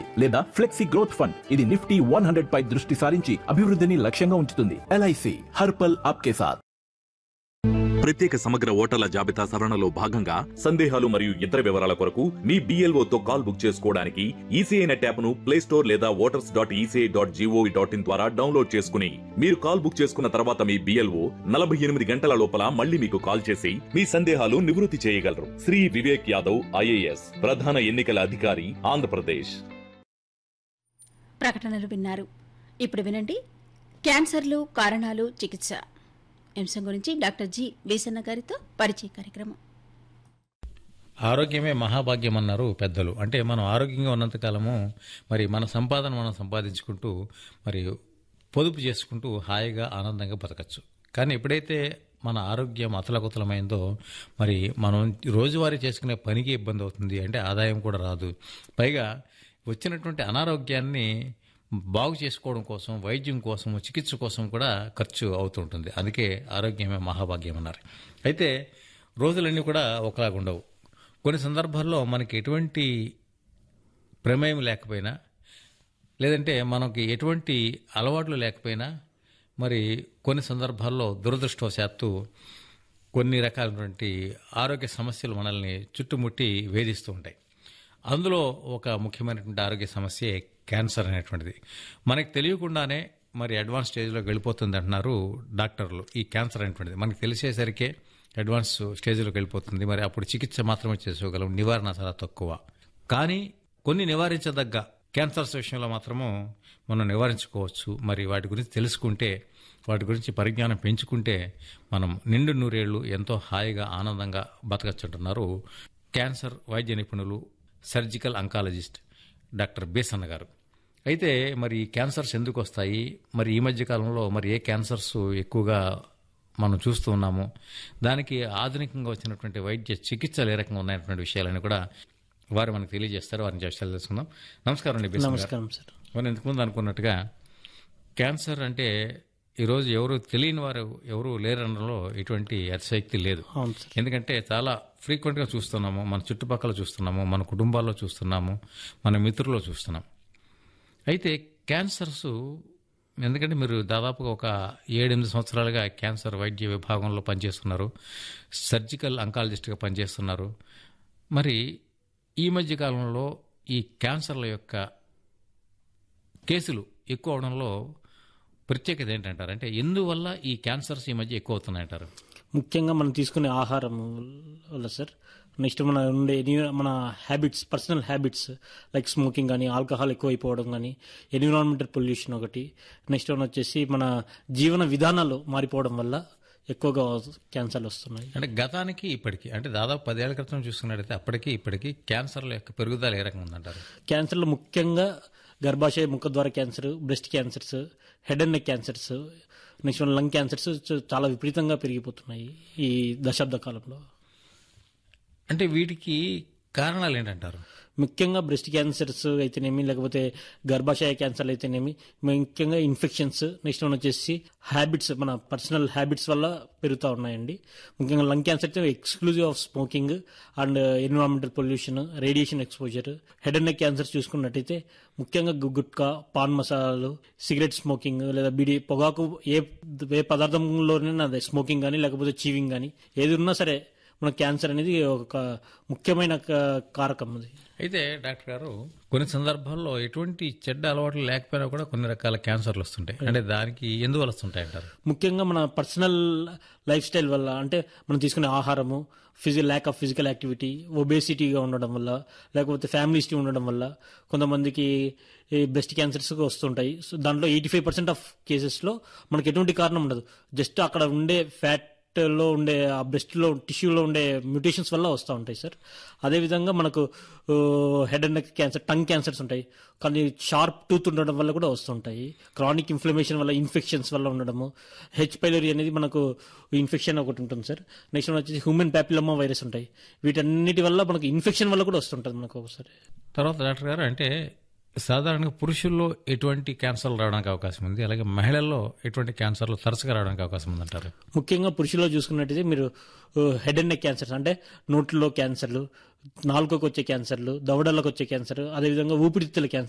లేదా flexi growth fund ఇది Nifty one hundred పై దృష్టి సారించి అభివృద్ధిని లక్ష్యంగా ఉంచుతుంది ఎల్ఐసి హర్పల్ ఆప్కే సాథ్ ప్రత్యేక సమగ్ర ఓటర్ల జాబితా సవరణలో భాగంగా సందేహాలు మరియు ఇతర వివరాల కొరకు మీ BLO తో కాల్ బుక్ చేసుకోవడానికి ఈసీఐ నెట్ యాప్ ను ప్లే స్టోర్ లేదా voters dot ECI dot G O V dot in ద్వారా డౌన్లోడ్ చేసుకుని మీరు కాల్ బుక్ చేసుకున్న తర్వాత మీ బిఎల్ఓ నలభై ఎనిమిది గంటల లోపల మళ్ళీ మీకు కాల్ చేసి మీ సందేహాలు నివృత్తి చేయగలరు శ్రీ వివేక్ యాదవ్ ఐఏఎస్ ప్రధాన ఎన్నికల అధికారి ఆంధ్రప్రదేశ్ ప్రకటనలు విన్నారు ఇప్పుడు వినండి క్యాన్సర్లు కారణాలు చికిత్స అంశం గురించి డాక్టర్ జి వేసన్న గారితో పరిచయ కార్యక్రమం ఆరోగ్యమే మహాభాగ్యం అన్నారు పెద్దలు అంటే మనం ఆరోగ్యంగా ఉన్నంతకాలము మరి మన సంపాదన మనం సంపాదించుకుంటూ మరి పొదుపు చేసుకుంటూ హాయిగా ఆనందంగా బతకచ్చు కానీ ఎప్పుడైతే మన ఆరోగ్యం అతలకుతలమైందో మరి మనం రోజువారీ చేసుకునే పనికి ఇబ్బంది అవుతుంది అంటే ఆదాయం కూడా రాదు పైగా వచ్చినటువంటి అనారోగ్యాన్ని బాగు చేసుకోవడం కోసం వైద్యం కోసం చికిత్స కోసం కూడా ఖర్చు అవుతుంటుంది అందుకే ఆరోగ్యమే మహాభాగ్యం అన్నారు అయితే రోజులన్నీ కూడా ఒకలాగా ఉండవు కొన్ని సందర్భాల్లో మనకి ఎటువంటి ప్రమేయం లేకపోయినా లేదంటే మనకి ఎటువంటి అలవాట్లు లేకపోయినా మరి కొన్ని సందర్భాల్లో దురదృష్టవశాత్తు కొన్ని రకాలైనటువంటి ఆరోగ్య సమస్యలు మనల్ని చుట్టుముట్టి వేధిస్తూ ఉంటాయి అందులో ఒక ముఖ్యమైనటువంటి ఆరోగ్య సమస్యే క్యాన్సర్ అనేటువంటిది మనకి తెలియకుండానే మరి అడ్వాన్స్ స్టేజ్లోకి వెళ్ళిపోతుంది అంటున్నారు డాక్టర్లు ఈ క్యాన్సర్ అనేటువంటిది మనకి తెలిసేసరికే అడ్వాన్స్ స్టేజ్లోకి వెళ్ళిపోతుంది మరి అప్పుడు చికిత్స మాత్రమే చేసుకోగలం నివారణ చాలా తక్కువ కానీ కొన్ని నివారించదగ్గ క్యాన్సర్స్ విషయంలో మాత్రము మనం నివారించుకోవచ్చు మరి వాటి గురించి తెలుసుకుంటే వాటి గురించి పరిజ్ఞానం పెంచుకుంటే మనం నిండు నూరేళ్లు ఎంతో హాయిగా ఆనందంగా బతకచ్చుంటున్నారు క్యాన్సర్ వైద్య నిపుణులు సర్జికల్ అంకాలజిస్ట్ డాక్టర్ బేసన్న గారు అయితే మరి ఈ క్యాన్సర్స్ ఎందుకు వస్తాయి మరి ఈ మధ్య కాలంలో మరి ఏ క్యాన్సర్స్ ఎక్కువగా మనం చూస్తూ ఉన్నాము దానికి ఆధునికంగా వచ్చినటువంటి వైద్య చికిత్సలు ఏ రకంగా ఉన్నాయన్నటువంటి విషయాలని కూడా వారు మనకు తెలియజేస్తారు వారిని విషయాలు తెలుసుకుందాం నమస్కారం అండి బేసన్న గారు. నమస్కారం సార్ మనం ఇంతకుముందు అనుకున్నట్టుగా క్యాన్సర్ అంటే ఈరోజు ఎవరు తెలియని వారు ఎవరు లేరనడంలో ఎటువంటి అతిశయక్తి లేదు అవును సార్ ఎందుకంటే చాలా ఫ్రీక్వెంట్గా చూస్తున్నాము మన చుట్టుపక్కల చూస్తున్నాము మన కుటుంబాల్లో చూస్తున్నాము మన మిత్రుల్లో చూస్తున్నాం అయితే క్యాన్సర్స్ ఎందుకంటే మీరు దాదాపుగా ఒక ఏడెనిమిది సంవత్సరాలుగా క్యాన్సర్ వైద్య విభాగంలో పనిచేస్తున్నారు సర్జికల్ అంకాలజిస్ట్గా పనిచేస్తున్నారు మరి ఈ మధ్య కాలంలో ఈ క్యాన్సర్ల యొక్క కేసులు ఎక్కువ అవడంలో ప్రత్యేకత ఏంటంటారు అంటే ఎందువల్ల ఈ క్యాన్సర్స్ ఈ మధ్య ఎక్కువ అవుతున్నాయంటారు ముఖ్యంగా మనం తీసుకునే ఆహారం వల్ల సార్ నెక్స్ట్ మన ఉండే ఎన్ని- మన habits personal habits like smoking కానీ ఆల్కహాల్ ఎక్కువ అయిపోవడం కానీ ఎన్విరాన్మెంటల్ పొల్యూషన్ ఒకటి నెక్స్ట్ వన్ వచ్చేసి మన జీవన విధానాలు మారిపోవడం వల్ల ఎక్కువగా క్యాన్సర్లు వస్తున్నాయి అంటే గతానికి ఇప్పటికి అంటే దాదాపు పదేళ్ల క్రితం చూసుకున్నట్టయితే అప్పటికి ఇప్పటికి క్యాన్సర్ల యొక్క పెరుగుదల ఏ రకంగా ఉందంటారు క్యాన్సర్లో ముఖ్యంగా గర్భాశయ ముఖద్వార cancer breast cancers head and neck cancers next one lung cancers చాలా విపరీతంగా పెరిగిపోతున్నాయి ఈ దశాబ్ద కాలంలో అంటే వీటికి కారణాలు ఏంటంటారు ముఖ్యంగా బ్రెస్ట్ క్యాన్సర్స్ అయితేనేమి లేకపోతే గర్భాశయ క్యాన్సర్లు అయితేనేమి ముఖ్యంగా ఇన్ఫెక్షన్స్ నెక్స్ట్ వన్ వచ్చేసి హ్యాబిట్స్ మన పర్సనల్ హ్యాబిట్స్ వల్ల పెరుగుతూ ఉన్నాయండి ముఖ్యంగా లంగ్ క్యాన్సర్ అయితే exclusive of smoking and environmental pollution radiation exposure head and neck cancers చూసుకున్నట్టయితే ముఖ్యంగా గు- గుట్కా పాన్ మసాలాలు సిగరెట్ స్మోకింగ్ లేదా బీడి పొగాకు ఏ ఏ పదార్థంలోనే అదే స్మోకింగ్ కానీ లేకపోతే చీవింగ్ కానీ ఏది ఉన్నా సరే మన క్యాన్సర్ అనేది ఒక ముఖ్యమైన క- కారకం అది అయితే డాక్టర్ గారు కొన్ని సందర్భాల్లో ఎటువంటి చెడ్డ అలవాట్లు లేకపోయినా కూడా కొన్ని రకాల క్యాన్సర్లు వస్తుంటాయి అంటే దానికి ఎందువల్ల వస్తుంటాయి అంటారు ముఖ్యంగా మన పర్సనల్ లైఫ్ స్టైల్ వల్ల అంటే మనం తీసుకునే ఆహారము physical lack of physical activity ఒబేసిటీగా ఉండడం వల్ల లేకపోతే ఫ్యామిలీ హిస్టరీ ఉండడం వల్ల కొంతమందికి బ్రెస్ట్ క్యాన్సర్స్ వస్తుంటాయి సో దాంట్లో ఎయిటీ ఫైవ్ పర్సెంట్ ఆఫ్ కేసెస్లో మనకి ఎటువంటి కారణం ఉండదు జస్ట్ అక్కడ ఉండే ఫ్యాట్ లో ఉండే ఆ బ్రెస్ట్ లో టిష్యూలో ఉండే మ్యూటేషన్స్ వల్ల వస్తూ ఉంటాయి సార్ అదేవిధంగా మనకు head and neck cancer tongue cancers ఉంటాయి కానీ షార్ప్ టూత్ ఉండడం వల్ల కూడా వస్తుంటాయి క్రానిక్ ఇన్ఫ్లమేషన్ వల్ల ఇన్ఫెక్షన్స్ వల్ల ఉండడము హెచ్ పైలరీ అనేది మనకు ఇన్ఫెక్షన్ ఒకటి ఉంటుంది సార్ నెక్స్ట్ వచ్చేసి హ్యూమన్ ప్యాపిలమా వైరస్ ఉంటాయి వీటన్నిటి వల్ల మనకు ఇన్ఫెక్షన్ వల్ల కూడా వస్తుంటుంది మనకు ఒకసారి తర్వాత డాక్టర్ గారు అంటే సాధారణంగా పురుషుల్లో ఎటువంటి క్యాన్సర్లు రావడానికి అవకాశం ఉంది అలాగే మహిళల్లో ఎటువంటి క్యాన్సర్లు తరచుగా రావడానికి అవకాశం ఉందంటారు ముఖ్యంగా పురుషుల్లో చూసుకున్నట్టయితే మీరు హెడ్ అండ్ నెక్ క్యాన్సర్స్ అంటే నోట్లో క్యాన్సర్లు నాలుకకు వచ్చే క్యాన్సర్లు దవడలకు వచ్చే క్యాన్సర్ అదేవిధంగా ఊపిరితిత్తుల క్యాన్సర్